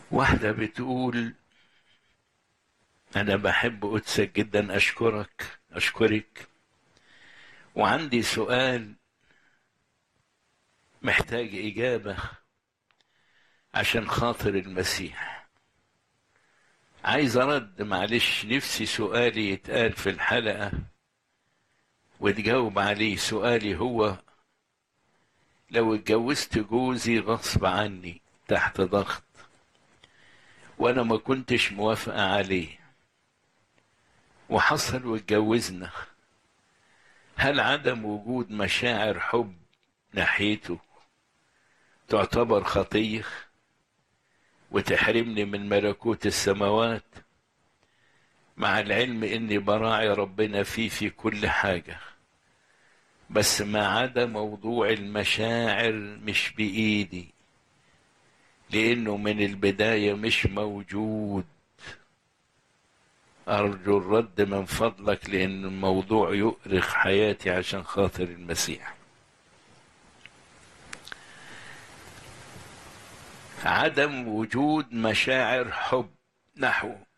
واحدة بتقول أنا بحب قدسك جدا أشكرك أشكرك وعندي سؤال محتاج إجابة عشان خاطر المسيح عايز أرد معلش نفسي سؤالي يتقال في الحلقة وتجاوب عليه سؤالي هو لو اتجوزت جوزي غصب عني تحت ضغط وانا ما كنتش موافقة عليه وحصل واتجوزنا هل عدم وجود مشاعر حب ناحيته تعتبر خطية وتحرمني من ملكوت السماوات مع العلم اني براعي ربنا فيه في كل حاجة بس ما عدا موضوع المشاعر مش بإيدي لأنه من البداية مش موجود أرجو الرد من فضلك لأن الموضوع يؤرخ حياتي عشان خاطر المسيح عدم وجود مشاعر حب نحوه